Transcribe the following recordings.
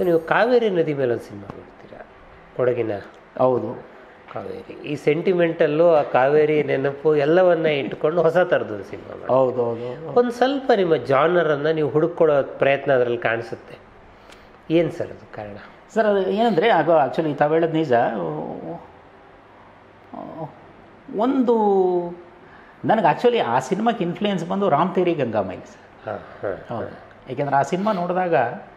ನೀವು ಕಾವೇರಿ ನದಿ ಮೇಲೆ ಒಂದು ಸಿನಿಮಾ ಮಾಡ್ತೀರಾ ಕೊಡಗಿನ ಹೌದು ಕಾವೇರಿ ಈ ಸೆಂಟಿಮೆಂಟಲ್ಲೂ ಆ ಕಾವೇರಿ ನೆನಪು ಎಲ್ಲವನ್ನ ಇಟ್ಕೊಂಡು ಹೊಸ ಥರದೊಂದು ಸಿನಿಮಾ ಮಾಡಿ ಹೌದು ಹೌದು ಒಂದು ಸ್ವಲ್ಪ ನಿಮ್ಮ ಜಾನರನ್ನು ನೀವು ಹುಡುಕೊಳ್ಳೋ ಪ್ರಯತ್ನ ಅದರಲ್ಲಿ ಕಾಣಿಸುತ್ತೆ ಏನು ಸರ್ ಅದು ಕಾರಣ ಸರ್ ಅದು ಏನಂದರೆ ಆಗ ಆ್ಯಕ್ಚುಲಿ ತಾವು ಹೇಳೋದು ನಿಜ ಒಂದು ನನಗೆ ಆ್ಯಕ್ಚುಲಿ ಆ ಸಿನಿಮಾಕ್ಕೆ ಇನ್ಫ್ಲೂಯೆನ್ಸ್ ಬಂದು ರಾಮ್ ತೇರಿ ಗಂಗಾಮೈಲಿ ಸರ್ ಹಾಂ ಹಾಂ ಹೌದು ಯಾಕೆಂದ್ರೆ ಆ ಸಿನಿಮಾ ನೋಡಿದಾಗ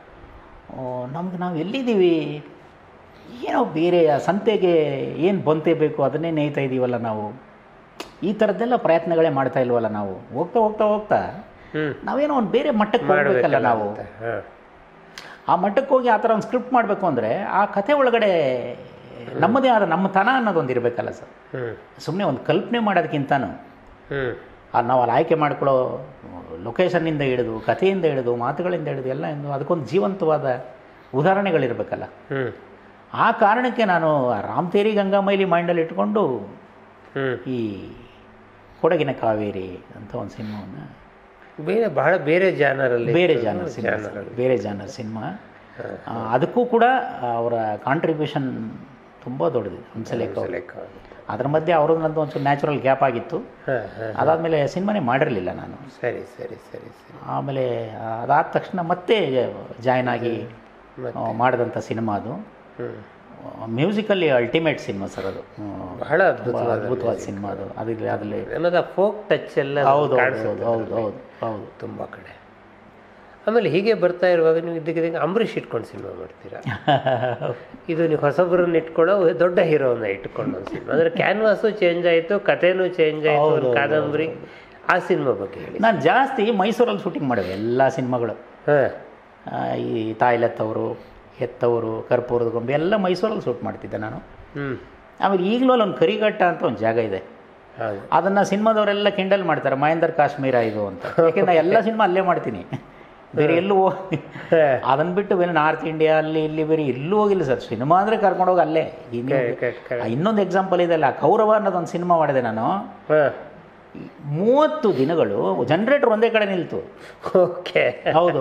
ನಮ್ಗೆ ನಾವು ಎಲ್ಲಿದ್ದೀವಿ ಏನೋ ಬೇರೆ ಆ ಸಂತೆಗೆ ಏನು ಬಂತೆ ಬೇಕು ಅದನ್ನೇ ನೇಯ್ತಾ ಇದ್ದೀವಲ್ಲ ನಾವು ಈ ಥರದ್ದೆಲ್ಲ ಪ್ರಯತ್ನಗಳೇ ಮಾಡ್ತಾ ಇಲ್ವಲ್ಲ ನಾವು ಹೋಗ್ತಾ ಹೋಗ್ತಾ ಹೋಗ್ತಾ ಹ್ಞೂ ನಾವೇನೋ ಒಂದು ಬೇರೆ ಮಟ್ಟಕ್ಕೆ ಹೋಗ್ಬೇಕಲ್ಲ ನಾವು ಹಾಂ ಆ ಮಟ್ಟಕ್ಕೆ ಹೋಗಿ ಆ ಥರ ಒಂದು ಸ್ಕ್ರಿಪ್ಟ್ ಮಾಡಬೇಕು ಅಂದರೆ ಆ ಕಥೆ ಒಳಗಡೆ ನಮ್ಮದೇ ಆದ ನಮ್ಮ ತನ ಅನ್ನೋದೊಂದು ಇರಬೇಕಲ್ಲ ಸರ್ ಹ್ಞೂ ಸುಮ್ಮನೆ ಒಂದು ಕಲ್ಪನೆ ಮಾಡೋದಕ್ಕಿಂತನೂ ಹ್ಞೂ ಆ ನಾವು ಅಲ್ಲಿ ಆಯ್ಕೆ ಮಾಡ್ಕೊಳ್ಳೋ ಲೊಕೇಶನ್ನಿಂದ ಹಿಡಿದು ಕಥೆಯಿಂದ ಹಿಡಿದು ಮಾತುಗಳಿಂದ ಹಿಡಿದು ಎಲ್ಲ ಎಂದು ಅದಕ್ಕೊಂದು ಜೀವಂತವಾದ ಉದಾಹರಣೆಗಳಿರಬೇಕಲ್ಲ ಹ್ಞೂ ಆ ಕಾರಣಕ್ಕೆ ನಾನು ಆ ರಾಮ್ ತೇರಿ ಗಂಗಾಮೈಲಿ ಮೈಂಡಲ್ಲಿ ಇಟ್ಕೊಂಡು ಹ್ಞೂ ಈ ಕೊಡಗಿನ ಕಾವೇರಿ ಅಂತ ಒಂದು ಸಿನಿಮಾವನ್ನು ಬೇರೆ ಬಹಳ ಬೇರೆ ಜಾನರಲ್ಲಿ ಬೇರೆ ಜಾನರ್ ಸಿನಿಮಾ ಸರ್, ಬೇರೆ ಜಾನರ್ ಸಿನಿಮಾ ಆ, ಅದಕ್ಕೂ ಕೂಡ ಅವರ ಕಾಂಟ್ರಿಬ್ಯೂಷನ್ ತುಂಬ ದೊಡ್ಡದಿದೆ ಹಂಸಲೇಖ ಅವರು ಲೆಕ್ಕ ಅದ್ರ ಮಧ್ಯೆ ಅವ್ರದ್ದು ನಂದು ಒಂಚೂರು ನ್ಯಾಚುರಲ್ ಗ್ಯಾಪ್ ಆಗಿತ್ತು ಹಾಂ ಹಾಂ ಅದಾದಮೇಲೆ ಸಿನಿಮಾನೇ ಮಾಡಿರಲಿಲ್ಲ ನಾನು ಸರಿ ಸರಿ ಸರಿ ಸರಿ ಆಮೇಲೆ ಅದಾದ ತಕ್ಷಣ ಮತ್ತೆ ಜಾಯ್ನ್ ಆಗಿ ಮತ್ತೆ? ಆ, ಮಾಡಿದಂಥ ಸಿನಿಮಾ ಅದು ಹ್ಞೂ ಮ್ಯೂಸಿಕಲ್ಲಿ ಅಲ್ಟಿಮೇಟ್ ಸಿನಿಮಾ ಸರ್ ಅದು ಹ್ಮ್. ಬಹಳ ತುಂಬ ಅದ್ಭುತವಾದ ಅದ್ಭುತವಾದ ಸಿನಿಮಾ ಅದು ಅದಿಲ್ಲ ಅದರಲ್ಲಿ ಅನ್ನೋದು ಫೋಕ್ ಟಚ್ ಎಲ್ಲ ಹೌದು ಹೌದು ಕಾಣಿಸುತ್ತೆ ಹೌದು ಹೌದು ಹೌದು ತುಂಬ ಕಡೆ ಆಮೇಲೆ ಹೀಗೆ ಬರ್ತಾ ಇರುವಾಗ ನೀವು ಇದ್ದಕ್ಕಿದ್ದಂಗೆ ಅಂಬರೀಷ್ ಇಟ್ಕೊಂಡು ಸಿನಿಮಾ ಮಾಡ್ತೀರಾ ಇದು ನೀವು ಹೊಸಬರನ್ನ ಇಟ್ಕೊಳ್ಳೋ ದೊಡ್ಡ ಹೀರೋನ ಇಟ್ಕೊಂಡು ಒಂದು ಸಿನಿಮಾ ಅಂದರೆ ಕ್ಯಾನ್ವಾಸು ಚೇಂಜ್ ಆಯಿತು ಕಥೆನೂ ಚೇಂಜ್ ಆಯಿತು ಒಂದು ಕಾದಂಬರಿ ಆ ಸಿನಿಮಾ ಬಗ್ಗೆ ಹೇಳಿ ನಾನು ಜಾಸ್ತಿ ಮೈಸೂರಲ್ಲಿ ಶೂಟಿಂಗ್ ಮಾಡಿದೆ ಎಲ್ಲ ಸಿನಿಮಾಗಳು ಹಾಂ ಆ, ಈ ತಾಯಿಲೆತ್ತವರು ಎತ್ತವರು ಕರ್ಪೂರದ ಗೊಂಬೆ ಎಲ್ಲ ಮೈಸೂರಲ್ಲಿ ಶೂಟ್ ಮಾಡ್ತಿದ್ದೆ ನಾನು ಹ್ಞೂ ಆಮೇಲೆ ಈಗಲೂ ಅಲ್ಲಿ ಒಂದು ಕರಿಘಟ್ಟ ಅಂತ ಒಂದು ಜಾಗ ಇದೆ ಹೌದು ಅದನ್ನು ಸಿನಿಮಾದವರೆಲ್ಲ ಕಿಂಡಲ್ ಮಾಡ್ತಾರೆ ಮಹೇಂದರ್ ಕಾಶ್ಮೀರ ಇದು ಅಂತ ಯಾಕೆಂದ್ರೆ ನಾನು ಎಲ್ಲ ಸಿನಿಮಾ ಅಲ್ಲೇ ಮಾಡ್ತೀನಿ ಬೇರೆ ಎಲ್ಲೂ ಹೋಗಿ ಅದನ್ನು ಬಿಟ್ಟು ಬೇರೆ ನಾರ್ತ್ ಇಂಡಿಯಾ ಅಲ್ಲಿ ಇಲ್ಲಿ ಬೇರೆ ಎಲ್ಲೂ ಹೋಗಿಲ್ಲ ಸರ್ ಸಿನಿಮಾ ಅಂದರೆ ಕರ್ಕೊಂಡೋಗಿ ಅಲ್ಲೇ ಇನ್ನು- correct, correct. ಆ, ಇನ್ನೊಂದು ಎಕ್ಸಾಂಪಲ್ ಇದೆ ಅಲ್ಲ ಕೌರವ ಅನ್ನೋದೊಂದು ಸಿನಿಮಾ ಮಾಡಿದೆ ನಾನು ಹಾಂ ಮೂವತ್ತು ದಿನಗಳು ಜನರೇಟರ್ ಒಂದೇ ಕಡೆ ನಿಲ್ತು ಓಕೆ ಹೌದು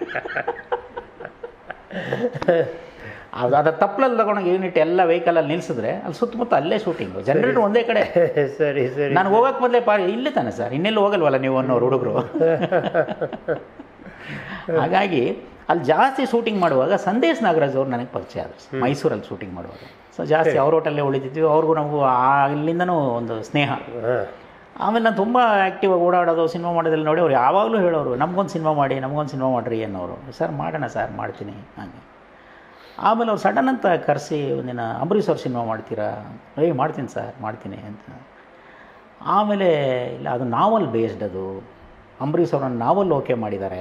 ಅದು ಅದರ ತಪ್ಪಲಲ್ಲಿ ತಗೊಂಡೋಗಿ ಯೂನಿಟ್ ಎಲ್ಲ ವೆಹಿಕಲಲ್ಲಿ ನಿಲ್ಸಿದ್ರೆ ಅಲ್ಲಿ ಸುತ್ತಮುತ್ತ ಅಲ್ಲೇ ಶೂಟಿಂಗು ಜನರೇಟರ್ ಒಂದೇ ಕಡೆ ಸರಿ ಸರಿ ನಾನು ಹೋಗಕ್ಕೆ ಮೊದಲೇ ಪಾ ಇಲ್ಲೇ ತಾನೆ ಸರ್ ಇನ್ನೆಲ್ಲೂ ಹೋಗಲ್ವಲ್ಲ ನೀವು ಅನ್ನೋರು ಹುಡುಗರು ಹಾಗಾಗಿ ಅಲ್ಲಿ ಜಾಸ್ತಿ ಶೂಟಿಂಗ್ ಮಾಡುವಾಗ ಸಂದೇಶ್ ನಾಗರಾಜ್ ಅವ್ರು ನನಗೆ ಪರಿಚಯ ಆದರು ಸರ್ ಮೈಸೂರಲ್ಲಿ ಶೂಟಿಂಗ್ ಮಾಡುವಾಗ ಸೊ ಜಾಸ್ತಿ ಅವ್ರ ಹೋಟೆಲ್ಲೇ ಉಳಿತಿದ್ವಿ ಅವ್ರಿಗೂ ನಮಗೂ ಆ ಅಲ್ಲಿಂದನೂ ಒಂದು ಸ್ನೇಹ ಹಾಂ ಆಮೇಲೆ ನಾನು ತುಂಬ ಆ್ಯಕ್ಟಿವ್ ಆಗಿ ಓಡಾಡೋದು ಸಿನಿಮಾ ಮಾಡೋದ್ರಲ್ಲಿ ನೋಡಿ ಅವ್ರು ಯಾವಾಗಲೂ ಹೇಳೋರು ನಮಗೊಂದು ಸಿನಿಮಾ ಮಾಡಿ ನಮಗೊಂದು ಸಿನಿಮಾ ಮಾಡಿರಿ ಅನ್ನೋರು ಸರ್ ಮಾಡೋಣ ಸರ್ ಮಾಡ್ತೀನಿ ಹಾಗೆ ಆಮೇಲೆ ಅವ್ರು ಸಡನ್ ಅಂತ ಕರೆಸಿ ಒಂದಿನ ಅಂಬರೀಷ್ ಅವ್ರ ಸಿನಿಮಾ ಮಾಡ್ತೀರಾ ಏಯ್ ಮಾಡ್ತೀನಿ ಸರ್ ಮಾಡ್ತೀನಿ ಅಂತ ಆಮೇಲೆ ಇಲ್ಲ ಅದು ನಾವಲ್ ಬೇಸ್ಡ್ ಅದು ಅಂಬರೀಷ್ ಅವ್ರನ್ನ ನಾವಲ್ ಓಕೆ ಮಾಡಿದ್ದಾರೆ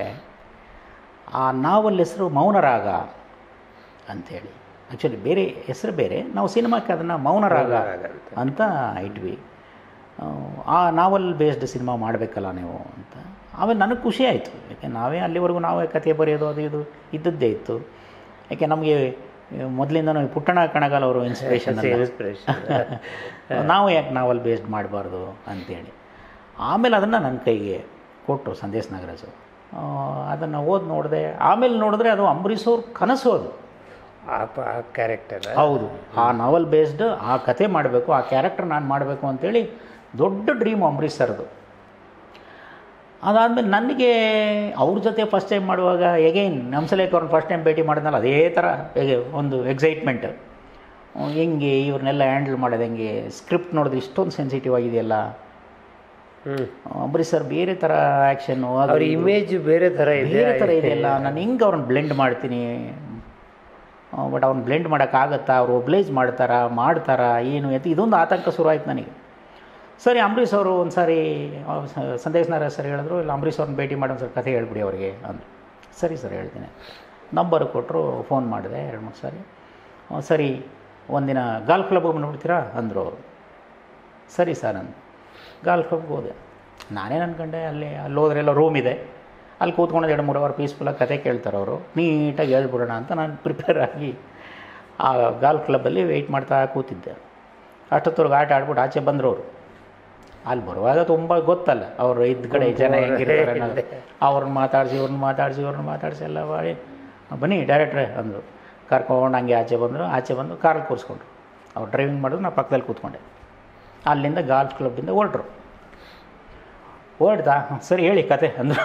ಆ ನಾವಲ್ ಹೆಸರು ಮೌನರಾಗ ಅಂಥೇಳಿ ಆ್ಯಕ್ಚುಲಿ ಬೇರೆ ಹೆಸರು ಬೇರೆ ನಾವು ಸಿನಿಮಾಕ್ಕೆ ಅದನ್ನು ಮೌನರಾಗ ಅಂತ ಇಟ್ವಿ ಆ, ಆ ನಾವಲ್ ಬೇಸ್ಡ್ ಸಿನಿಮಾ ಮಾಡಬೇಕಲ್ಲ ನೀವು ಅಂತ ಆಮೇಲೆ ನನಗೆ ಖುಷಿ ಆಯಿತು ಯಾಕೆ ನಾವೇ ಅಲ್ಲಿವರೆಗೂ ನಾವೇ ಕತೆ ಬರೆಯೋದು ಅದು ಇದು ಇದ್ದದ್ದೇ ಇತ್ತು ಯಾಕೆ ನಮಗೆ ಮೊದಲಿಂದನೂ ಈ ಪುಟ್ಟಣ ಕಣಗಾಲ್ ಅವರು ಇನ್ಸ್ಪಿರೇಷನ್ ಇನ್ಸ್ಪಿರೇಷನ್ ನಾವು ಯಾಕೆ ನಾವಲ್ ಬೇಸ್ಡ್ ಮಾಡಬಾರ್ದು ಅಂತೇಳಿ ಆಮೇಲೆ ಅದನ್ನು ನನ್ನ ಕೈಗೆ ಕೊಟ್ಟರು ಸಂದೇಶ್ ನಾಗರಾಜು ಅದನ್ನು ಓದಿ ನೋಡಿದೆ ಆಮೇಲೆ ನೋಡಿದ್ರೆ ಅದು ಅಂಬರೀಷ್ ಅವ್ರ ಕನಸು ಅದು ಆ ಪ- ಆ ಕ್ಯಾರೆಕ್ಟರ್ ಹೌದು ಆ ನಾವಲ್ ಬೇಸ್ಡ್ ಆ ಕತೆ ಮಾಡಬೇಕು ಆ ಕ್ಯಾರೆಕ್ಟರ್ ನಾನು ಮಾಡಬೇಕು ಅಂತೇಳಿ ದೊಡ್ಡ ಡ್ರೀಮ್ ಅಂಬರೀಷ್ ಸರ್ದು ಅದಾದಮೇಲೆ ನನಗೆ ಅವ್ರ ಜೊತೆ ಫಸ್ಟ್ ಟೈಮ್ ಮಾಡುವಾಗ ಎಗೈನ್ ನಮ್ಸಲೇಕ್ ಅವ್ರನ್ನ ಫಸ್ಟ್ ಟೈಮ್ ಭೇಟಿ ಮಾಡಿದ್ನಲ್ಲ ಅದೇ ಥರ ಹೇಗೆ ಒಂದು ಎಕ್ಸೈಟ್ಮೆಂಟ್ ಹೆಂಗೆ ಇವ್ರನ್ನೆಲ್ಲ ಹ್ಯಾಂಡಲ್ ಮಾಡೋದು ಹೆಂಗೆ ಸ್ಕ್ರಿಪ್ಟ್ ನೋಡಿದ್ರೆ ಇಷ್ಟೊಂದು ಸೆನ್ಸಿಟಿವ್ ಆಗಿದೆಯಲ್ಲ ಹ್ಞೂ ಅಂಬರೀಷ್ ಸರ್ ಬೇರೆ ಥರ ಆ್ಯಕ್ಷನ್ನು ಅವ್ರ ಇಮೇಜ್ ಬೇರೆ ಥರ ಇದೆ ಬೇರೆ ಥರ ಇದೆಯಲ್ಲ ನಾನು ಹಿಂಗೆ ಅವ್ರನ್ನ ಬ್ಲೆಂಡ್ ಮಾಡ್ತೀನಿ ಬಟ್ ಅವ್ರನ್ನ ಬ್ಲೆಂಡ್ ಮಾಡೋಕ್ಕಾಗತ್ತಾ ಅವ್ರು ಒಬ್ಲೈಸ್ ಮಾಡ್ತಾರಾ ಮಾಡ್ತಾರಾ ಏನು ಅಂತ ಇದೊಂದು ಆತಂಕ ಶುರು ಆಯ್ತು ನನಗೆ ಸರಿ ಅಂಬರೀಷ್ ಅವರು ಒಂದು ಸಾರಿ ಅವ್ರು ಸ- ಸಂದೇಶ್ ನಾರಾಯಣ್ ಸರ್ ಹೇಳಿದ್ರು ಇಲ್ಲ ಅಂಬರೀಷ್ ಅವ್ರನ್ನ ಭೇಟಿ ಮಾಡಿ ಒಂದು ಸರಿ ಕಥೆ ಹೇಳ್ಬಿಡಿ ಅವ್ರಿಗೆ ಅಂದರು ಸರಿ ಸರ್ ಹೇಳ್ತೀನಿ ನಂಬರ್ ಕೊಟ್ಟರು ಫೋನ್ ಮಾಡಿದೆ ಎರಡು ಮೂರು ಸಾರಿ ಆ, ಸರಿ ಒಂದಿನ ಗಾಲ್ಫ್ ಕ್ಲಬ್ಗೆ ಬಂದುಬಿಡ್ತೀರಾ ಅಂದರು ಅವರು ಸರಿ ಸರ್ ಅಂದು ಗಾಲ್ಫ್ ಕ್ಲಬ್ಗೆ ಹೋದೆ ನಾನೇನು ಅನ್ಕೊಂಡೆ ಅಲ್ಲಿ ಅಲ್ಲಿ ಹೋದ್ರೆ ಎಲ್ಲ ರೂಮ್ ಇದೆ ಅಲ್ಲಿ ಕೂತ್ಕೊಂಡು ಎರಡು ಮೂರು ಅವರ್ ಪೀಸ್ಫುಲ್ಲಾಗಿ ಕತೆ ಕೇಳ್ತಾರೆ ಅವರು ನೀಟಾಗಿ ಹೇಳ್ಬಿಡೋಣ ಅಂತ ನಾನು ಪ್ರಿಪೇರ್ ಆಗಿ ಆ ಗಾಲ್ಫ್ ಕ್ಲಬ್ಬಲ್ಲಿ ವೆಯ್ಟ್ ಮಾಡ್ತಾ ಕೂತಿದ್ದೆ ಅಷ್ಟೊತ್ತವ್ರಿಗೆ ಆಟ ಆಡ್ಬಿಟ್ಟು ಆಚೆ ಬಂದರು ಅವರು ಅಲ್ಲಿ ಬರುವಾಗ ತುಂಬ ಗೊತ್ತಲ್ಲ ಅವರು ಇದ್ದ ಕಡೆ ಜನ ಹೆಂಗಿರ್ತಾರೆ ಅನ್ನೋದು ಅವ್ರನ್ನ ಮಾತಾಡಿಸಿ ಇವ್ರನ್ನ ಮಾತಾಡಿಸಿ ಇವ್ರನ್ನ ಮಾತಾಡಿಸಿ ಎಲ್ಲ ಮಾಡಿ ಬನ್ನಿ ಡೈರೆಕ್ಟ್ರೇ ಅಂದರು ಕರ್ಕೊಂಡು ಹಂಗೆ ಆಚೆ ಬಂದರು ಆಚೆ ಬಂದು ಕಾರಲ್ಲಿ ಕೂರಿಸ್ಕೊಂಡ್ರು ಅವ್ರು ಡ್ರೈವಿಂಗ್ ಮಾಡಿದ್ರು ನಾನು ಪಕ್ಕದಲ್ಲಿ ಕೂತ್ಕೊಂಡೆ ಅಲ್ಲಿಂದ ಗಾಲ್ಫ್ ಕ್ಲಬ್ಬಿಂದ ಹೊರಟ್ರು ಹೊರಡ್ತಾ ಸರಿ ಹೇಳಿ ಕತೆ ಅಂದರು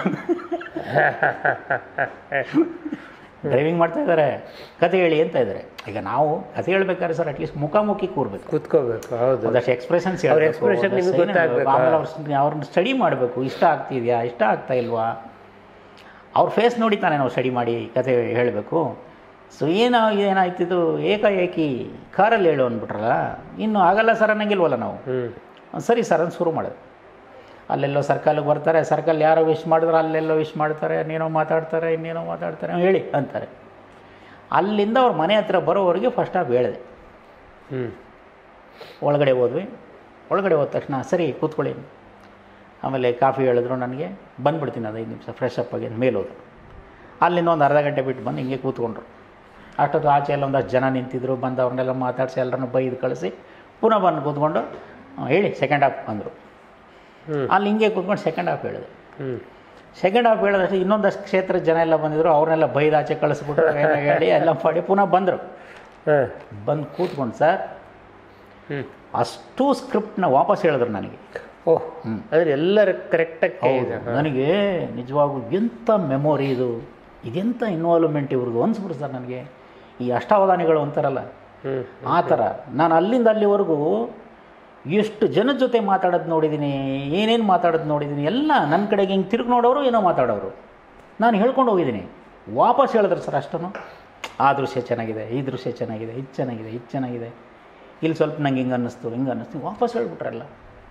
ಡ್ರೈವಿಂಗ್ ಮಾಡ್ತಾ ಇದ್ದಾರೆ ಕತೆ ಹೇಳಿ ಅಂತ ಇದ್ದಾರೆ ಈಗ ನಾವು ಕತೆ ಹೇಳ್ಬೇಕಾದ್ರೆ ಸರ್ ಅಟ್ಲೀಸ್ಟ್ ಮುಖಾಮುಖಿ ಕೂರ್ಬೇಕು ಕೂತ್ಕೋಬೇಕು ಹೌದು ಒಂದಷ್ಟು ಎಕ್ಸ್ಪ್ರೆಷನ್ಸ್ ಅವ್ರ expression ನಿಮ್ಗೆ ಗೊತ್ತಾಗ್ಬೇಕು. ಆಮೇಲೆ ಅವ್ರ ಅವ್ರನ್ನ ಸ್ಟಡಿ ಮಾಡಬೇಕು ಇಷ್ಟ ಆಗ್ತಿದೆಯಾ ಇಷ್ಟ ಆಗ್ತಾ ಇಲ್ವಾ ಅವ್ರ ಫೇಸ್ ನೋಡಿ ತಾನೇ ನಾವು ಸ್ಟಡಿ ಮಾಡಿ ಕತೆ ಹೇಳಬೇಕು ಸೊ ಏನೋ ಏನಾಯ್ತಿದ್ದು ಏಕಾಏಕಿ ಕಾರಲ್ಲಿ ಹೇಳು ಅಂದ್ಬಿಟ್ರಲ್ಲ ಇನ್ನು ಆಗಲ್ಲ ಸರ್ ಅನ್ನಂಗಿಲ್ವಲ್ಲ ನಾವು ಹ್ಞೂ ಸರಿ ಸರ್ ಅಂತ ಶುರು ಮಾಡೋದು ಅಲ್ಲೆಲ್ಲೋ ಸರ್ಕಲ್ಗೆ ಬರ್ತಾರೆ ಸರ್ಕಲ್ ಯಾರೋ ವಿಶ್ ಮಾಡಿದ್ರೆ ಅಲ್ಲೆಲ್ಲೋ ವಿಶ್ ಮಾಡ್ತಾರೆ ಇನ್ನೇನೋ ಮಾತಾಡ್ತಾರೆ ಇನ್ನೇನೋ ಮಾತಾಡ್ತಾರೆ ಹೇಳಿ ಅಂತಾರೆ ಅಲ್ಲಿಂದ ಅವ್ರ ಮನೆ ಹತ್ರ ಬರೋವರೆಗೆ ಫಸ್ಟ್ ಹಾಫ್ ಹೇಳಿದೆ ಹ್ಞೂ ಒಳಗಡೆ ಹೋದ್ವಿ ಒಳಗಡೆ ಹೋದ ತಕ್ಷಣ ಸರಿ ಕೂತ್ಕೊಳ್ಳಿ ಆಮೇಲೆ ಕಾಫಿ ಹೇಳಿದ್ರು ನನಗೆ ಬಂದ್ಬಿಡ್ತೀನಿ ಅದು ಐದು ನಿಮಿಷ ಫ್ರೆಶ್ ಅಪ್ ಆಗಿ ಮೇಲೆ ಹೋದ್ರು ಅಲ್ಲಿಂದ ಒಂದು ಅರ್ಧ ಗಂಟೆ ಬಿಟ್ಟು ಬಂದು ಹಿಂಗೆ ಕೂತ್ಕೊಂಡ್ರು ಅಷ್ಟೊತ್ತು ಆಚೆ ಎಲ್ಲ ಒಂದಷ್ಟು ಜನ ನಿಂತಿದ್ರು ಬಂದು ಅವ್ರನ್ನೆಲ್ಲ ಮಾತಾಡಿಸಿ ಎಲ್ಲರನ್ನು ಬೈದು ಕಳಿಸಿ ಪುನಃ ಬಂದು ಕೂತ್ಕೊಂಡು "ಆ, ಹೇಳಿ ಸೆಕೆಂಡ್ ಹಾಫ್ ಅಂದರು ಹ್ಞೂ ಅಲ್ಲಿ ಹಿಂಗೆ ಕೂತ್ಕೊಂಡು ಸೆಕೆಂಡ್ ಹಾಫ್ ಹೇಳಿದೆ ಹ್ಞೂ ಸೆಕೆಂಡ್ ಹಾಫ್ ಹೇಳಿದಷ್ಟು ಇನ್ನೊಂದಷ್ಟು ಕ್ಷೇತ್ರದ ಜನ ಎಲ್ಲ ಬಂದಿದ್ರು ಅವ್ರನ್ನೆಲ್ಲ ಬೈದು ಆಚೆ ಕಳಿಸ್ಬಿಟ್ರು ಏನೋ ಹೇಳಿ ಎಲ್ಲ ಮಾಡಿ ಪುನಃ ಬಂದರು ಹಾಂ ಬಂದು ಕೂತ್ಕೊಂಡು ಸರ್ ಹ್ಞೂ ಅಷ್ಟು ಸ್ಕ್ರಿಪ್ಟ್ನ ವಾಪಸ್ ಹೇಳಿದ್ರು ನನಗೆ ಓಹ್ ಅಂದರೆ ಎಲ್ಲರ ಕರೆಕ್ಟಾಗಿ ಹೌದು ನನಗೆ ನಿಜವಾಗ್ಲೂ ಎಂಥ ಮೆಮೊರಿ ಇದು ಇದೆಂಥ ಇನ್ವಾಲ್ವ್ಮೆಂಟ್ ಇವ್ರದ್ದು ಅನ್ಸ್ಬಿಡು ಸರ್ ನನಗೆ ಈ ಅಷ್ಟಾವಧಾನಿಗಳು ಅಂತಾರಲ್ಲ ಹ್ಞೂ ಆ ಥರ ನಾನು ಅಲ್ಲಿಂದ ಅಲ್ಲಿವರೆಗೂ ಎಷ್ಟು ಜನದ ಜೊತೆ ಮಾತಾಡೋದು ನೋಡಿದ್ದೀನಿ ಏನೇನು ಮಾತಾಡೋದು ನೋಡಿದ್ದೀನಿ ಎಲ್ಲ ನನ್ನ ಕಡೆಗೆ ಹಿಂಗೆ ತಿರುಗಿ ನೋಡೋರು ಏನೋ ಮಾತಾಡೋರು ನಾನು ಹೇಳ್ಕೊಂಡು ಹೋಗಿದ್ದೀನಿ ವಾಪಸ್ ಹೇಳಿದ್ರು ಸರ್ ಅಷ್ಟನ್ನು ಆ ದೃಶ್ಯ ಚೆನ್ನಾಗಿದೆ ಈ ದೃಶ್ಯ ಚೆನ್ನಾಗಿದೆ ಇದು ಚೆನ್ನಾಗಿದೆ ಇದು ಚೆನ್ನಾಗಿದೆ ಇಲ್ಲಿ ಸ್ವಲ್ಪ ನಂಗೆ ಹಿಂಗೆ ಅನ್ನಿಸ್ತು ಹಿಂಗೆ ಅನ್ನಿಸ್ತು ವಾಪಸ್ ಹೇಳ್ಬಿಟ್ರಲ್ಲ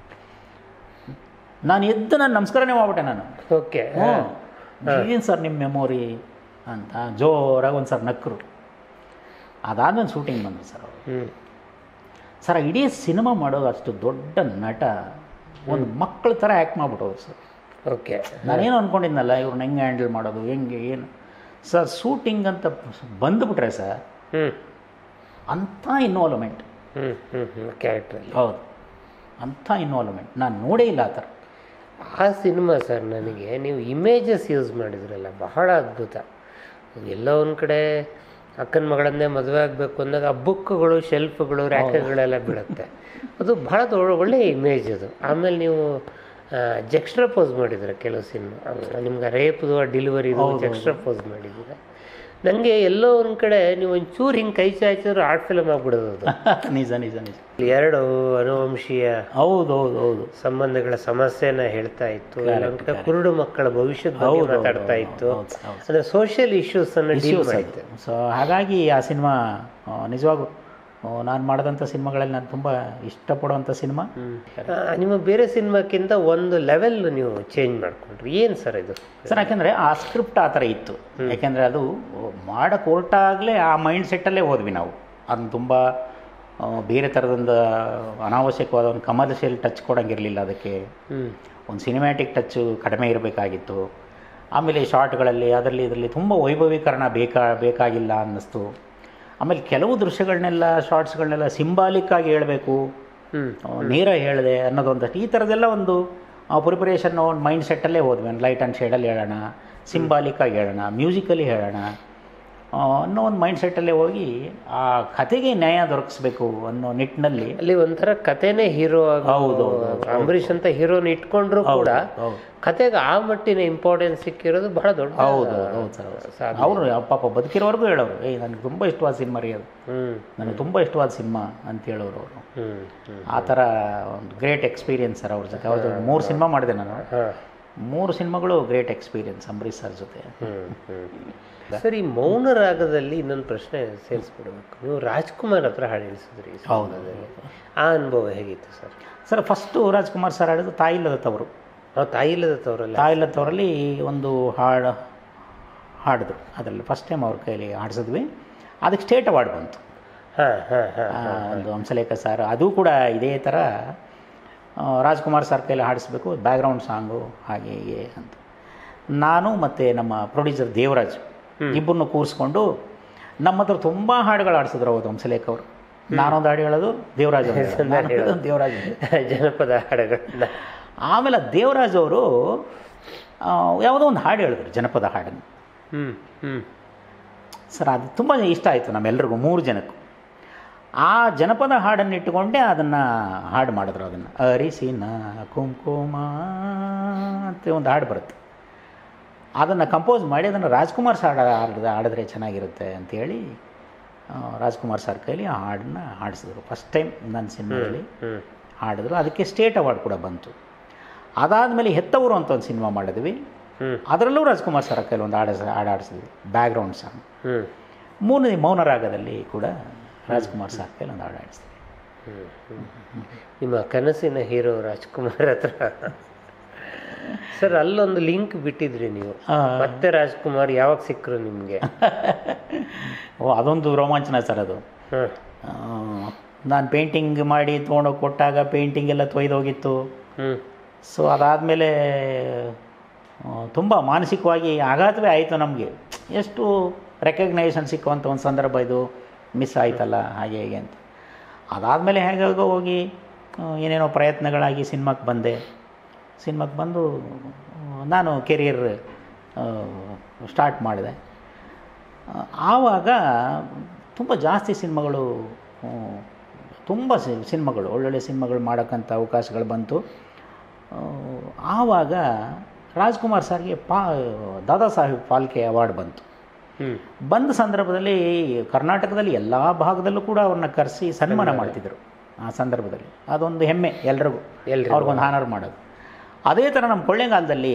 ನಾನು ಎದ್ದು ನಾನು ನಮಸ್ಕಾರನೇ ಮಾಡ್ಬಿಟ್ಟೆ ನಾನು ಓಕೆ ಏನು ಸರ್ ನಿಮ್ಮ ಮೆಮೊರಿ ಅಂತ ಜೋರಾಗಿ ಒಂದು ಸರ್ ನಕ್ಕರು ಅದಾದ್ಮೇಲೆ ಶೂಟಿಂಗ್ ಬಂದರು ಸರ್ ಅವರು ಹ್ಞೂ ಸರ್ ಆ ಇಡೀ ಸಿನಿಮಾ ಮಾಡೋದು ಅಷ್ಟು ದೊಡ್ಡ ನಟ ಒಂದು ಮಕ್ಕಳ ಥರ ಆ್ಯಕ್ಟ್ ಮಾಡ್ಬಿಟ್ಟವ್ರು ಸರ್ ಓಕೆ ನಾನೇನು ಅಂದ್ಕೊಂಡಿದ್ನಲ್ಲ ಇವ್ರನ್ನ ಹೆಂಗೆ ಹ್ಯಾಂಡಲ್ ಮಾಡೋದು ಹೆಂಗೆ ಏನು ಸರ್ ಶೂಟಿಂಗ್ ಅಂತ ಬಂದುಬಿಟ್ರೆ ಸರ್ ಹ್ಞೂ ಅಂಥ ಇನ್ವಾಲ್ವ್ಮೆಂಟ್ ಹ್ಞೂ ಹ್ಞೂ ಹ್ಞೂ ಕ್ಯಾರೆಕ್ಟ್ರಲ್ಲಿ ಹೌದು ಅಂಥ ಇನ್ವಾಲ್ವ್ಮೆಂಟ್ ನಾನು ನೋಡೇ ಇಲ್ಲ ಆ ಥರ ಆ ಸಿನಿಮಾ ಸರ್ ನನಗೆ ನೀವು ಇಮೇಜಸ್ ಯೂಸ್ ಮಾಡಿದ್ರಲ್ಲ ಬಹಳ ಅದ್ಭುತ ಎಲ್ಲೋ ಒಂದು ಕಡೆ ಅಕ್ಕನ ಮಗಳನ್ನೇ ಮದುವೆ ಆಗಬೇಕು ಅಂದಾಗ ಆ ಬುಕ್ಗಳು ಶೆಲ್ಫ್ಗಳು ರ್ಯಾಕ್ಗಳೆಲ್ಲ ಬೀಳುತ್ತೆ ಅದು ಬಹಳ ದೊಡ್ಡ ಒಳ್ಳೆಯ ಇಮೇಜ್ ಅದು ಆಮೇಲೆ ನೀವು ಜಕ್ಸ್ಟ್ರಾ ಮಾಡಿದ್ರೆ ಕೆಲವು ಸಿನಿಮಾ ನಿಮ್ಗೆ ರೇಪ್ದು ಡೆಲಿವರಿದು ಜಕ್ಸ್ಟ್ರಾ ಪೋಸ್ ಮಾಡಿದ್ದೀರ ನನಗೆ ಎಲ್ಲೋ ಒಂದು ಕಡೆ ನೀವು ಒಂಚೂರು ಹಿಂಗೆ ಕೈ ಚಾಚಿದ್ರು ಆರ್ಟ್ ಫಿಲಮ್ ಆಗ್ಬಿಡೋದು ಅದು ನಿಜ ನಿಜ ನಿಜ ಎರಡು ಅನುವಂಶೀಯ ಹೌದು ಹೌದು ಹೌದು ಸಂಬಂಧಗಳ ಸಮಸ್ಯೆನ ಹೇಳ್ತಾ ಇತ್ತು ಇಲ್ಲೊಂದ್ ಕಡೆ ಕುರುಡು ಮಕ್ಕಳ ಭವಿಷ್ಯದ ಬಗ್ಗೆ ಹೌದು, ಹೌದು, ಮಾತಾಡ್ತಾ ಹೌದು, ಇತ್ತು ಹೌದು, ಹೌದು. ಅಂದ್ರೆ ಸೋಷಿಯಲ್ ಇಶ್ಯೂಸ್ ಅನ್ನ ಡೀಲ್ ಇಶ್ಯೂಸ್ ಮಾಡಿತ್ತು ಸೊ ಹಾಗಾಗಿ ಆ ಸಿನಿಮಾ ನಿಜವಾಗೂ ನಾನು ಮಾಡಿದಂಥ ಸಿನಿಮಾಗಳಲ್ಲಿ ನಾನು ತುಂಬ ಇಷ್ಟಪಡುವಂಥ ಸಿನಿಮಾ ಆ, ನಿಮ್ಮ ಬೇರೆ ಸಿನಿಮಾಕ್ಕಿಂತ ಒಂದು ಲೆವೆಲ್ ನೀವು ಚೇಂಜ್ ಮಾಡ್ಕೊಂಡ್ರಿ ಏನ್ ಸರ್ ಇದು ಸರ್ ಯಾಕೆಂದರೆ ಆ ಸ್ಕ್ರಿಪ್ಟ್ ಆ ಥರ ಇತ್ತು ಯಾಕೆಂದರೆ ಅದು ಮಾಡಕ್ಕೆ ಹೊರಟಾಗಲೇ ಆ ಮೈಂಡ್ ಸೆಟ್ಟಲ್ಲೇ ಹೋದ್ವಿ ನಾವು ಅದನ್ನ ತುಂಬ ಆ, ಬೇರೆ ಥರದಿಂದ ಅನಾವಶ್ಯಕವಾದ ಒಂದು ಕಮರ್ಷಿಯಲ್ ಟಚ್ ಕೊಡೋಂಗಿರಲಿಲ್ಲ ಅದಕ್ಕೆ ಹ್ಮ್ ಒಂದು ಸಿನಿಮ್ಯಾಟಿಕ್ ಟಚ್ಚು ಕಡಿಮೆ ಇರಬೇಕಾಗಿತ್ತು ಆಮೇಲೆ ಶಾರ್ಟ್ಗಳಲ್ಲಿ ಅದರಲ್ಲಿ ಇದರಲ್ಲಿ ತುಂಬ ವೈಭವೀಕರಣ ಬೇಕಾ ಬೇಕಾಗಿಲ್ಲ ಅನ್ನಿಸ್ತು ಆಮೇಲೆ ಕೆಲವು ದೃಶ್ಯಗಳನ್ನೆಲ್ಲ ಶಾರ್ಟ್ಸ್ಗಳನ್ನೆಲ್ಲ ಸಿಂಬಾಲಿಕ್ ಆಗಿ ಹೇಳಬೇಕು ಹ್ಮ್ ನೇರ ಹೇಳಿದೆ ಅನ್ನೋದೊಂದಷ್ಟು ಈ ಥರದ್ದೆಲ್ಲ ಒಂದು ಪ್ರಿಪರೇಷನ್ ಒಂದು ಮೈಂಡ್ ಸೆಟ್ಟಲ್ಲೇ ಹೋದ್ವಿ ಒಂದು ಲೈಟ್ ಆ್ಯಂಡ್ ಶೇಡಲ್ಲಿ ಹೇಳೋಣ ಸಿಂಬಾಲಿಕ್ಕಾಗಿ ಹೇಳೋಣ ಮ್ಯೂಸಿಕಲಿ ಹೇಳೋಣ ಆ, ಅನ್ನೋ ಒಂದು ಮೈಂಡ್ ಸೆಟ್ಟಲ್ಲೇ ಹೋಗಿ ಆ ಕತೆಗೆ ನ್ಯಾಯ ದೊರಕಿಸ್ಬೇಕು ಅನ್ನೋ ನಿಟ್ಟಿನಲ್ಲಿ ಅಲ್ಲಿ ಒಂಥರ ಕತೆನೇ ಹೀರೋ ಹೌದು, ಅಂಬರೀಷ್ ಅಂತ ಹೀರೋನ ಇಟ್ಕೊಂಡ್ರು ಕೂಡ ಹೌದು ಕತೆಗೆ ಆ ಮಟ್ಟಿನ ಇಂಪಾರ್ಟೆನ್ಸ್ ಸಿಕ್ಕಿರೋದು ಬಹಳ ದೊಡ್ಡ ಹೌದು ಹೌದು ಸರ್ ಹೌದು ಸಾಧನೆ. ಅವರು ಪಾಪ ಬದುಕಿರೋರ್ಗೂ ಹೇಳೋರು ಏಯ್ ನನಗೆ ತುಂಬ ಇಷ್ಟವಾದ ಸಿನಿಮಾ ರೀ ಅದು ಹ್ಮ್ ನನಗೆ ತುಂಬ ಇಷ್ಟವಾದ ಸಿನಿಮಾ ಅಂತ ಹೇಳೋರು ಅವರು ಹ್ಮ್ ಹ್ಮ್ ಆ ಥರ ಒಂದು ಗ್ರೇಟ್ ಎಕ್ಸ್ಪೀರಿಯನ್ಸ್ ಸರ್ ಅವ್ರ ಜೊತೆ ಅವ್ರ ಜೊತೆ ಮೂರು ಸಿನಿಮಾ ಮಾಡಿದೆ ನಾನು ಹಾ ಮೂರು ಸಿನಿಮಾಗಳು ಗ್ರೇಟ್ ಎಕ್ಸ್ಪೀರಿಯನ್ಸ್ ಅಂಬರೀಷ್ ಸರ್ ಜೊತೆ ಹ್ಮ್ ಹ್ಮ್ ಸರ್ ಈ ಮೌನ ರಾಗದಲ್ಲಿ ಇನ್ನೊಂದು ಪ್ರಶ್ನೆ ಸೇರಿಸ್ಬಿಡ್ಬೇಕು ನೀವು ರಾಜ್ಕುಮಾರ್ ಹತ್ರ ಹಾಡು ಹೇಳಿಸಿದ್ರಿ ಈ ಸಿನಿಮಾದಲ್ಲಿ. ಆ ಅನುಭವ ಹೇಗಿತ್ತು sir sir first Rajkumar sir ಹಾಡಿದ್ದು ತಾಯಿಲ್ಲದ ತವರು ನಾವು ತಾಯಿಲ್ಲದ ತವರಲ್ಲ ತಾಯಿಲ್ಲದ ತವರಲ್ಲಿ ಒಂದು ಹಾಡು ಹಾಡಿದ್ರು ಅದರಲ್ಲಿ ಫಸ್ಟ್ ಟೈಮ್ ಅವ್ರ ಕೈಲಿ ಹಾಡಿಸಿದ್ವಿ ಅದಕ್ಕೆ ಸ್ಟೇಟ್ ಅವಾರ್ಡ್ ಬಂತು ಹಾ ಹಾ ಹಾ ಆ, ಒಂದು ಹಂಸಲೇಖ ಸರ್ ಅದು ಕೂಡ ಇದೇ ಥರ ಆ, ರಾಜ್ಕುಮಾರ್ ಸರ್ ಕೈಲಿ ಹಾಡಿಸ್ಬೇಕು ಬ್ಯಾಕ್ಗ್ರೌಂಡ್ ಸಾಂಗು ಹಾಗೆ ಹೀಗೆ ಅಂತ ನಾನು ಮತ್ತು ನಮ್ಮ ಪ್ರೊಡ್ಯೂಸರ್ ದೇವರಾಜ್ ಇಬ್ಬರನ್ನು ಕೂರಿಸ್ಕೊಂಡು ನಮ್ಮ ಹತ್ರ ತುಂಬ ಹಾಡುಗಳು ಆಡಿಸಿದ್ರು ಹೌದು ಹಂಸಲೇಖ ಅವರು ನಾನೊಂದು ಹಾಡು ಹೇಳೋದು ದೇವರಾಜ್ ಒಂದು ಹೇಳೋದು. ನಾನು ಹೇಳೋದು ದೇವರಾಜ್ ಒಂದು. ಜನಪದ ಹಾಡುಗಳನ್ನ ಆಮೇಲೆ ಆ ದೇವರಾಜ್ ಅವರು ಆ, ಯಾವುದೋ ಒಂದು ಹಾಡು ಹೇಳಿದ್ರು ಜನಪದ ಹಾಡನ್ನು ಹ್ಮ್ ಹ್ಮ್ ಸರ್ ಅದು ತುಂಬ ಇಷ್ಟ ಆಯಿತು ನಮ್ಮೆಲ್ರಿಗೂ ಮೂರು ಜನಕ್ಕೂ ಆ ಜನಪದ ಹಾಡನ್ನು ಇಟ್ಟುಕೊಂಡೇ ಅದನ್ನು ಹಾಡು ಮಾಡಿದ್ರು ಅದನ್ನು ಅರಿಸಿನ ಕುಂಕುಮ ಅಂತ ಒಂದು ಹಾಡು ಬರುತ್ತೆ ಅದನ್ನು ಕಂಪೋಸ್ ಮಾಡಿ ಅದನ್ನು ರಾಜ್ಕುಮಾರ್ ಸರ್ ಹಾಡಿದ ಹಾಡಿದ್ರೆ ಚೆನ್ನಾಗಿರುತ್ತೆ ಅಂತೇಳಿ ಆ, ರಾಜ್ಕುಮಾರ್ ಸರ್ ಕೈಲಿ ಆ ಹಾಡನ್ನ ಹಾಡಿಸಿದ್ರು ಫಸ್ಟ್ ಟೈಮ್ ನನ್ನ ಸಿನಿಮಾದಲ್ಲಿ ಹ್ಞೂ ಹಾಡಿದ್ರು ಅದಕ್ಕೆ ಸ್ಟೇಟ್ ಅವಾರ್ಡ್ ಕೂಡ ಬಂತು ಅದಾದಮೇಲೆ ಹೆತ್ತವರು ಅಂತ ಒಂದು ಸಿನಿಮಾ ಮಾಡಿದ್ವಿ ಹ್ಞೂ ಅದರಲ್ಲೂ ರಾಜ್ಕುಮಾರ್ ಸರ್ ಕೈಲಿ ಒಂದು ಹಾಡ ಹಾಡು ಆಡಿಸಿದ್ವಿ ಬ್ಯಾಕ್ಗ್ರೌಂಡ್ ಸಾಂಗ್ ಹ್ಞೂ ಮೂರನೇ ಮೌನ ರಾಗದಲ್ಲಿ ಕೂಡ ರಾಜ್ಕುಮಾರ್ ಸರ್ ಕೈಲಿ ಒಂದು ಹಾಡು ಆಡಿಸ್ತೀವಿ ನಿಮ್ಮ ಕನಸಿನ ಹೀರೋ ರಾಜ್ಕುಮಾರ್ ಹತ್ರ ಸರ್ ಅಲ್ಲೊಂದು ಲಿಂಕ್ ಬಿಟ್ಟಿದ್ರಿ ನೀವು ಆ. ಮತ್ತೆ ರಾಜ್ಕುಮಾರ್ ಯಾವಾಗ ಸಿಕ್ಕರು ನಿಮಗೆ ಓ ಅದೊಂದು ರೋಮಾಂಚನ ಸರ್ ಅದು ಹಾಂ ನಾನು ಪೇಂಟಿಂಗ್ ಮಾಡಿ ತೊಗೊಂಡೋಗಿ ಕೊಟ್ಟಾಗ ಪೇಂಟಿಂಗ್ ಎಲ್ಲ ತೊಯ್ದೋಗಿತ್ತು ಹ್ಞೂ ಸೊ ಅದಾದಮೇಲೆ ತುಂಬ ಮಾನಸಿಕವಾಗಿ ಆಘಾತವೇ ಆಯಿತು ನಮಗೆ ಎಷ್ಟು ರೆಕಗ್ನೈಸೇಷನ್ ಸಿಕ್ಕುವಂಥ ಒಂದು ಸಂದರ್ಭ ಇದು ಮಿಸ್ ಆಯ್ತಲ್ಲ ಹಾಗೆ ಹೇಗೆ ಅಂತ ಅದಾದಮೇಲೆ ಹೇಗಾಗೋ ಹೋಗಿ ಆ, ಏನೇನೋ ಪ್ರಯತ್ನಗಳಾಗಿ ಸಿನಿಮಾಕ್ಕೆ ಬಂದೆ ಸಿನಿಮಾಕ್ಕೆ ಬಂದು ಆ, ನಾನು ಕೆರಿಯರ್ ಸ್ಟಾರ್ಟ್ ಮಾಡಿದೆ ಆ, ಆವಾಗ ತುಂಬ ಜಾಸ್ತಿ ಸಿನಿಮಾಗಳು ಆ, ತುಂಬ ಸಿ- ಸಿನಿಮಾಗಳು ಒಳ್ಳೊಳ್ಳೆ ಸಿನಿಮಾಗಳು ಮಾಡೋಕ್ಕಂಥ ಅವಕಾಶಗಳು ಬಂತು ಆ, ಆವಾಗ ರಾಜ್ಕುಮಾರ್ ಸರ್ಗೆ ಪಾ ದಾದಾ ಸಾಹೇಬ್ ಫಾಲ್ಕೆ ಅವಾರ್ಡ್ ಬಂತು ಹ್ಞೂ ಬಂದ ಸಂದರ್ಭದಲ್ಲಿ ಕರ್ನಾಟಕದಲ್ಲಿ ಎಲ್ಲ ಭಾಗದಲ್ಲೂ ಕೂಡ ಅವ್ರನ್ನ ಕರೆಸಿ ಸನ್ಮಾನ ಮಾಡ್ತಿದ್ರು ಆ ಸಂದರ್ಭದಲ್ಲಿ ಅದೊಂದು ಹೆಮ್ಮೆ ಎಲ್ರಿಗೂ ಎಲ್ರಿಗೂ. ಅವ್ರಿಗೊಂದು ಹಾನರ್ ಮಾಡೋದು ಅದೇ ಥರ ನಮ್ಮ ಕೊಳ್ಳೇಗಾಲದಲ್ಲಿ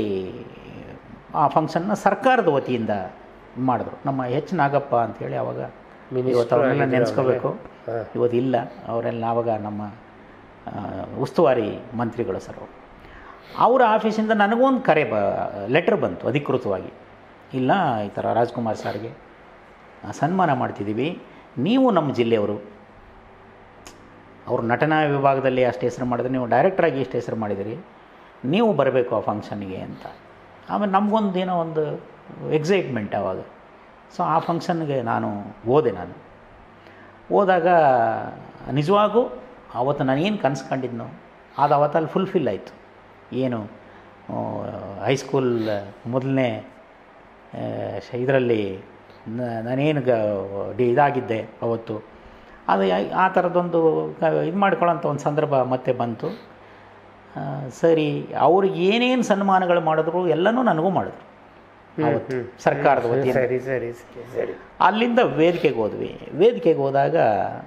ಆ ಫಂಕ್ಷನ್ನ ಸರ್ಕಾರದ ವತಿಯಿಂದ ಮಾಡಿದ್ರು ನಮ್ಮ ಎಚ್ ನಾಗಪ್ಪ ಅಂತೇಳಿ ಅವಾಗ Minister ಇವತ್ತು ಅವ್ರನ್ನೆಲ್ಲ ಆಗಿದ್ರು ನೆನೆಸ್ಕೋಬೇಕು ಹಾ. ಇವತ್ತು ಇಲ್ಲ ಅವರೆಲ್ಲ ಆವಾಗ ನಮ್ಮ ಆ, ಉಸ್ತುವಾರಿ ಮಂತ್ರಿಗಳು ಸರ್ ಅವರು ಅವರ ಆಫೀಸಿಂದ ನನಗೊಂದು ಕರೆ ಬ ಲೆಟ್ರ್ ಬಂತು ಅಧಿಕೃತವಾಗಿ ಇಲ್ಲ ಈ ಥರ ರಾಜ್ಕುಮಾರ್ ಸರ್ಗೆ ಆ, ಸನ್ಮಾನ ಮಾಡ್ತಿದ್ದೀವಿ ನೀವು ನಮ್ಮ ಜಿಲ್ಲೆಯವರು ಅವರು ನಟನಾ ವಿಭಾಗದಲ್ಲಿ ಅಷ್ಟು ಹೆಸರು ಮಾಡಿದ್ರೆ ನೀವು ಡೈರೆಕ್ಟ್ರಾಗಿ ಎಷ್ಟು ಹೆಸರು ಮಾಡಿದಿರಿ ನೀವು ಬರಬೇಕು ಆ ಫಂಕ್ಷನ್ಗೆ ಅಂತ ಆಮೇಲೆ ನಮಗೊಂದು ಏನೋ ಒಂದು ಎಕ್ಸೈಟ್ಮೆಂಟ್ ಆವಾಗ ಸೊ ಆ ಫಂಕ್ಷನ್ಗೆ ನಾನು ಹೋದೆ ನಾನು ಹೋದಾಗ ನಿಜವಾಗೂ ಆವತ್ತು ನಾನು ಏನು ಕನಸು ಕಂಡಿದ್ನೋ ಅದು ಅವತ್ತಲ್ಲಿ ಫುಲ್ಫಿಲ್ ಆಯಿತು ಏನು ಹೈಸ್ಕೂಲ್ ಮೊದಲನೇ ಇದರಲ್ಲಿ ನಾನೇನು ಗ ಡಿ ಇದಾಗಿದ್ದೆ ಅವತ್ತು ಅದು ಯಾ- ಆ ಥರದ್ದೊಂದು ಇದು ಮಾಡ್ಕೊಳ್ಳೋಂಥ ಒಂದು ಸಂದರ್ಭ ಮತ್ತೆ ಬಂತು ಆ, ಸರಿ ಅವ್ರಿಗೆ ಏನೇನು ಸನ್ಮಾನಗಳು ಮಾಡಿದ್ರು ಎಲ್ಲನೂ ನನಗೂ ಮಾಡಿದ್ರು ಅವತ್ತು ಸರ್ಕಾರದ ವತಿಯಿಂದ ಸರಿ ಸರಿ ಸರಿ ಸರಿ ಅಲ್ಲಿಂದ ವೇದಿಕೆಗೆ ಹೋದ್ವಿ ವೇದಿಕೆಗೆ ಹೋದಾಗ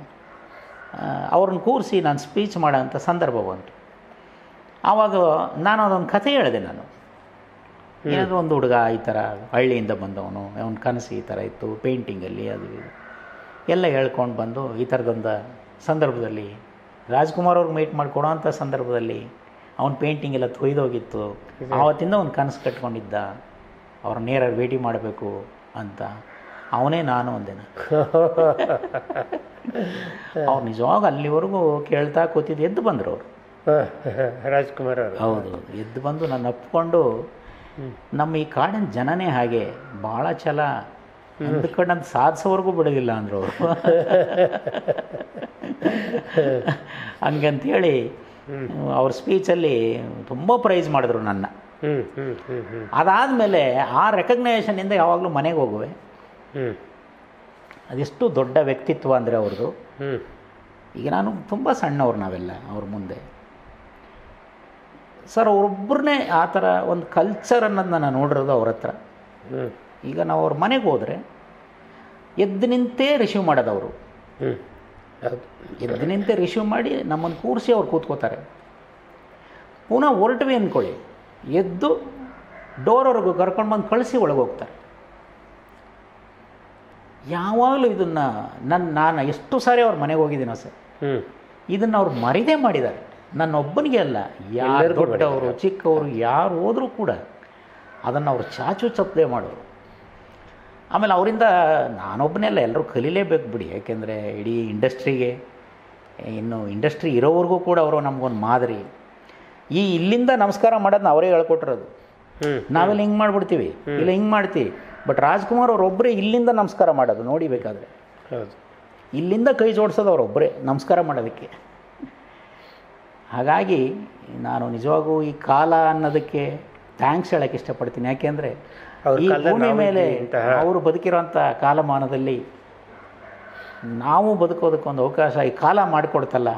ಆ, ಅವ್ರನ್ನ ಕೂರಿಸಿ ನಾನು ಸ್ಪೀಚ್ ಮಾಡೋಂಥ ಸಂದರ್ಭ ಬಂತು ಆವಾಗ ನಾನು ಅದೊಂದು ಕಥೆ ಹೇಳಿದೆ ನಾನು ಏನಾದರೂ ಒಂದು ಹುಡುಗ ಈ ಥರ ಹಳ್ಳಿಯಿಂದ ಬಂದವನು ಅವನ ಕನಸು ಈ ಥರ ಇತ್ತು ಪೇಂಟಿಂಗಲ್ಲಿ ಅದು ಇದು ಎಲ್ಲ ಹೇಳ್ಕೊಂಡು ಬಂದು ಈ ಥರದೊಂದು ಸಂದರ್ಭದಲ್ಲಿ ರಾಜ್ಕುಮಾರ್ ಅವ್ರಿಗೆ ಮೀಟ್ ಮಾಡಿಕೊಡೋ ಅಂಥ ಸಂದರ್ಭದಲ್ಲಿ ಅವನ ಪೇಂಟಿಂಗ್ ಎಲ್ಲ ತೊಯ್ದೋಗಿತ್ತು ಆವತ್ತಿಂದ ಒಂದು ಕನಸು ಕಟ್ಕೊಂಡಿದ್ದ ಅವ್ರ ನೇರ ಭೇಟಿ ಮಾಡಬೇಕು ಅಂತ ಅವನೇ ನಾನು ಅಂದೆ ನಾನು ಅವ್ರು ನಿಜವಾಗ ಅಲ್ಲಿವರೆಗೂ ಕೇಳ್ತಾ ಕೂತಿದ್ದು ಎದ್ದು ಬಂದರು ಅವರು ರಾಜ್ಕುಮಾರ್ ಅವರು ಹೌದು ಎದ್ದು ಬಂದು ನನ್ನ ಅಪ್ಕೊಂಡು ನಮ್ಮ ಈ ಕಾಡಿನ ಜನನೇ ಹಾಗೆ ಭಾಳ ಛಲ ಅಂದ್ಕೊಂಡಂತ ಸಾಧಿಸೋವರೆಗೂ ಬಿಡೋದಿಲ್ಲ ಅಂದರು ಅವರು ಹಂಗಂತೇಳಿ ಅವ್ರ ಸ್ಪೀಚಲ್ಲಿ ತುಂಬ ಪ್ರೈಸ್ ಮಾಡಿದ್ರು ನನ್ನ ಹ್ಞೂ ಹ್ಞೂ ಹ್ಞೂ ಹ್ಞೂ ಅದಾದಮೇಲೆ ಆ ರೆಕಗ್ನೈಷನಿಂದ ಯಾವಾಗಲೂ ಮನೆಗೆ ಹೋಗುವೆ ಹ್ಞೂ ಅದೆಷ್ಟು ದೊಡ್ಡ ವ್ಯಕ್ತಿತ್ವ ಅಂದರೆ ಅವ್ರದ್ದು ಹ್ಞೂ ಈಗ ನಾನು ತುಂಬ ಸಣ್ಣವ್ರು ನಾವೆಲ್ಲ ಅವ್ರ ಮುಂದೆ ಸರ್ ಅವರೊಬ್ಬರನ್ನೇ ಆ ಥರ ಒಂದು ಕಲ್ಚರ್ ಅನ್ನೋದು ನಾನು ನೋಡಿರೋದು ಅವ್ರ ಹತ್ರ ಹ್ಞೂ ಈಗ ನಾವು ಅವ್ರ ಮನೆಗೆ ಹೋದರೆ ಎದ್ದು ನಿಂತೇ ರಿಸೀವ್ ಮಾಡೋದು ಅವರು ಹ್ಞೂ ಹೌದು ಎದ್ದು ನಿಂತೇ ರಿಸೀವ್ ಮಾಡಿ ನಮ್ಮನ್ನು ಕೂರಿಸಿ ಅವ್ರು ಕೂತ್ಕೋತಾರೆ ಪುನಃ ಹೊರಟ್ವಿ ಅಂದ್ಕೊಳ್ಳಿ ಎದ್ದು ಡೋರ್ವರೆಗೂ ಕರ್ಕೊಂಡು ಬಂದು ಕಳಿಸಿ ಒಳಗೆ ಹೋಗ್ತಾರೆ ಯಾವಾಗಲೂ ಇದನ್ನು ನನ್ನ ನಾನು ಎಷ್ಟು ಸಾರಿ ಅವ್ರ ಮನೆಗೆ ಹೋಗಿದ್ದೀನೋ ಸರ್ ಹ್ಞೂ ಇದನ್ನು ಅವ್ರು ಮರಿದೇ ಮಾಡಿದ್ದಾರೆ ನನ್ನೊಬ್ಬನಿಗೆ ಅಲ್ಲ ಯಾರು ಎಲ್ಲರಿಗೂ ದೊಡ್ಡವರು ಚಿಕ್ಕವರು ಯಾರು ಹೋದರೂ ಕೂಡ ಅದನ್ನು ಅವ್ರು ಚಾಚು ಚಪ್ಪದೆ ಮಾಡೋರು ಆಮೇಲೆ ಅವರಿಂದ ನಾನೊಬ್ಬನೇ ಅಲ್ಲ ಎಲ್ಲರೂ ಕಲೀಲೇಬೇಕು ಬಿಡಿ ಯಾಕೆಂದರೆ ಇಡೀ ಇಂಡಸ್ಟ್ರಿಗೆ ಇನ್ನು ಇಂಡಸ್ಟ್ರಿ ಇರೋವರೆಗೂ ಕೂಡ ಅವರು ನಮಗೊಂದು ಮಾದರಿ ಈ ಇಲ್ಲಿಂದ ನಮಸ್ಕಾರ ಮಾಡೋದನ್ನ ಅವರೇ ಹೇಳ್ಕೊಟ್ಟಿರೋದು ಹ್ಞೂ ನಾವೆಲ್ಲ ಹಿಂಗೆ ಮಾಡ್ಬಿಡ್ತೀವಿ ಇಲ್ಲ ಹಿಂಗೆ ಮಾಡ್ತೀವಿ ಬಟ್ ರಾಜ್ಕುಮಾರ್ ಅವರೊಬ್ಬರೇ ಇಲ್ಲಿಂದ ನಮಸ್ಕಾರ ಮಾಡೋದು ನೋಡಿ ಬೇಕಾದರೆ ಹೌದು ಇಲ್ಲಿಂದ ಕೈ ಜೋಡಿಸೋದು ಅವರೊಬ್ಬರೇ ನಮಸ್ಕಾರ ಮಾಡೋದಕ್ಕೆ ಹಾಗಾಗಿ ನಾನು ನಿಜವಾಗೂ ಈ ಕಾಲ ಅನ್ನೋದಕ್ಕೆ ಥ್ಯಾಂಕ್ಸ್ ಹೇಳೋಕ್ಕೆ ಇಷ್ಟಪಡ್ತೀನಿ ಯಾಕೆಂದರೆ ಅವ್ರ ಈ ಕಾಲದಲ್ಲಿ ಭೂಮಿ ನಾವು ಮೇಲೆ ಇದ್ವಿ ಅಂತಹ ಅವರು ಬದುಕಿರೋಂಥ ಕಾಲಮಾನದಲ್ಲಿ ನಾವು ಬದುಕೋದಕ್ಕೊಂದು ಅವಕಾಶ ಈ ಕಾಲ ಮಾಡಿಕೊಡ್ತಲ್ಲ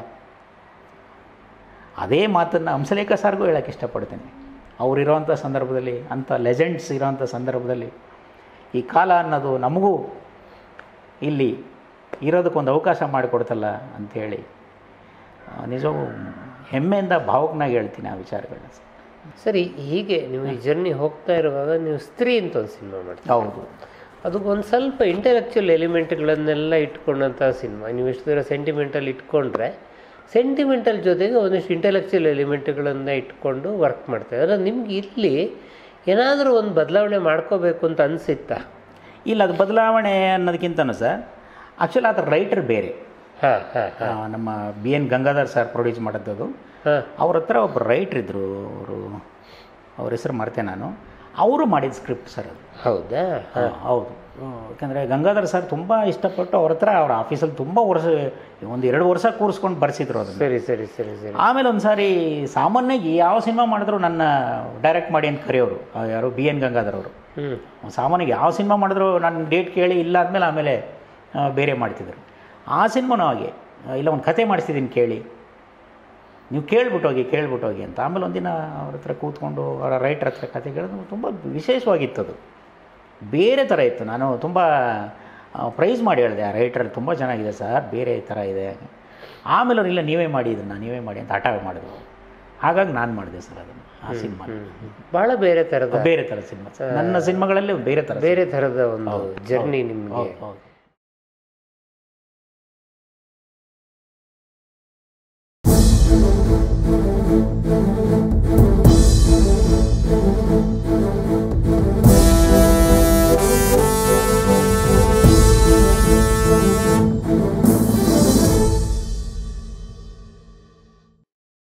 ಅದೇ ಮಾತನ್ನು ಹಂಸಲೇಖ ಸಾರ್ಗೂ ಹೇಳೋಕ್ಕೆ ಇಷ್ಟಪಡ್ತೀನಿ ಅವರಿರೋವಂಥ ಸಂದರ್ಭದಲ್ಲಿ ಅಂಥ ಲೆಜೆಂಡ್ಸ್ ಇರೋವಂಥ ಸಂದರ್ಭದಲ್ಲಿ ಈ ಕಾಲ ಅನ್ನೋದು ನಮಗೂ ಇಲ್ಲಿ ಇರೋದಕ್ಕೊಂದು ಅವಕಾಶ ಮಾಡಿಕೊಡ್ತಲ್ಲ ಅಂಥೇಳಿ ನಿಜವೂ ಹೆಮ್ಮೆಯಿಂದ ಭಾವುಕನಾಗಿ ಹೇಳ್ತೀನಿ ಆ ವಿಚಾರಗಳನ್ನ ಸರಿ ಹೀಗೆ ನೀವು ಈ ಜರ್ನಿ ಹೋಗ್ತಾ ಇರುವಾಗ ನೀವು ಸ್ತ್ರೀ ಅಂತ ಒಂದು ಸಿನಿಮಾ ಮಾಡ್ತೀವಿ ಹೌದು ಅದು ಒಂದು ಸ್ವಲ್ಪ ಇಂಟೆಲೆಕ್ಚುಯಲ್ ಎಲಿಮೆಂಟ್ಗಳನ್ನೆಲ್ಲ ಇಟ್ಕೊಂಡಂಥ ಸಿನಿಮಾ ನೀವು ಎಷ್ಟು ದೂರ ಸೆಂಟಿಮೆಂಟಲ್ ಇಟ್ಕೊಂಡ್ರೆ ಸೆಂಟಿಮೆಂಟಲ್ ಜೊತೆಗೆ ಒಂದಿಷ್ಟು ಇಂಟೆಲೆಕ್ಚುಯಲ್ ಎಲಿಮೆಂಟ್ಗಳನ್ನ ಇಟ್ಕೊಂಡು ವರ್ಕ್ ಮಾಡ್ತಾರೆ ಅಂದರೆ ನಿಮ್ಗೆ ಇಲ್ಲಿ ಏನಾದರೂ ಒಂದು ಬದಲಾವಣೆ ಮಾಡ್ಕೋಬೇಕು ಅಂತ ಅನಿಸಿತ್ತಾ ಇಲ್ಲ ಅದು ಬದಲಾವಣೆ ಅನ್ನೋದಕ್ಕಿಂತನೂ ಸರ್ ಆ್ಯಕ್ಚುಲಿ ಅದರ ರೈಟರ್ ಬೇರೆ ಹಾಂ ಹಾಂ ಆ, ನಮ್ಮ B N Gangadhar sir produce ಮಾಡಿದ್ದದು ಹಾಂ ಅವ್ರ ಹತ್ರ ಒಬ್ಬ ರೈಟ್ರ್ ಇದ್ದರು ಅವರು ಅವ್ರ ಹೆಸರು ಮರ್ತೆ ನಾನು ಅವರು ಮಾಡಿದ ಸ್ಕ್ರಿಪ್ಟ್ ಸರ್ ಅದು ಹೌದಾ ಆ, ಹೌದು ಯಾಕಂದರೆ ಗಂಗಾಧರ್ ಸರ್ ತುಂಬ ಇಷ್ಟಪಟ್ಟು ಅವ್ರ ಹತ್ರ ಅವ್ರ ಆಫೀಸಲ್ಲಿ ತುಂಬ ವರ್ಷ ಒಂದು ಎರಡು ವರ್ಷ ಕೂರಿಸ್ಕೊಂಡು ಬರ್ಸಿದ್ರು ಅದನ್ನು ಸರಿ ಸರಿ ಸರಿ ಸರಿ ಆಮೇಲೆ ಒಂದು ಸಾರಿ ಸಾಮಾನ್ಯವಾಗಿ ಯಾವ ಸಿನಿಮಾ ಮಾಡಿದ್ರು ನನ್ನ ಡೈರೆಕ್ಟ್ ಮಾಡಿ ಅಂತ ಕರೆಯೋರು ಆ, ಯಾರು ಬಿ ಎನ್ ಗಂಗಾಧರ್ ಅವರು ಹ್ಞೂ ಸಾಮಾನ್ಯವಾಗಿ ಯಾವ ಸಿನಿಮಾ ಮಾಡಿದ್ರು ನಾನು ಡೇಟ್ ಕೇಳಿ ಇಲ್ಲ ಆದಮೇಲೆ ಆಮೇಲೆ ಆ, ಬೇರೆ ಮಾಡ್ತಿದ್ರು ಆ ಸಿನಿಮಾನೂ ಹಾಗೆ ಆ, ಇಲ್ಲ ಒಂದು ಕತೆ ಮಾಡಿಸ್ತಿದ್ದೀನಿ ಕೇಳಿ ನೀವು ಕೇಳ್ಬಿಟ್ಟು ಹೋಗಿ ಕೇಳ್ಬಿಟ್ಟು ಹೋಗಿ ಅಂತ ಆಮೇಲೆ ಒಂದಿನ ಅವ್ರ ಹತ್ರ ಕೂತ್ಕೊಂಡು ಅವರ ರೈಟರ್ ಹತ್ರ ಕತೆ ಕೇಳಿದ್ರು ತುಂಬ ವಿಶೇಷವಾಗಿತ್ತು ಅದು ಬೇರೆ ಥರ ಇತ್ತು ನಾನು ತುಂಬ ಪ್ರೈಸ್ ಮಾಡಿ ಹೇಳಿದೆ ಆ ರೈಟರ್ ತುಂಬ ಚೆನ್ನಾಗಿದೆ ಸರ್ ಬೇರೆ ಥರ ಇದೆ ಆಮೇಲೆ ಅವ್ರು ಇಲ್ಲ ನೀವೇ ಮಾಡಿ ಇದನ್ನು ನೀವೇ ಮಾಡಿ ಅಂತ ಹಠ ಮಾಡಿದ್ರು ಹಾಗಾಗಿ ನಾನು ಮಾಡಿದೆ ಸರ್ ಅದನ್ನು ಆ ಸಿನಿಮಾ ಭಾಳ ಬೇರೆ ಥರದ ಬೇರೆ ಥರ ಸಿನಿಮಾ ನನ್ನ ಸಿನಿಮಾಗಳಲ್ಲಿ ಬೇರೆ ಥರ ಬೇರೆ ಥರದ ಒಂದು ಜರ್ನಿ ನಿಮಗೆ ಹೌದು ಹೌದು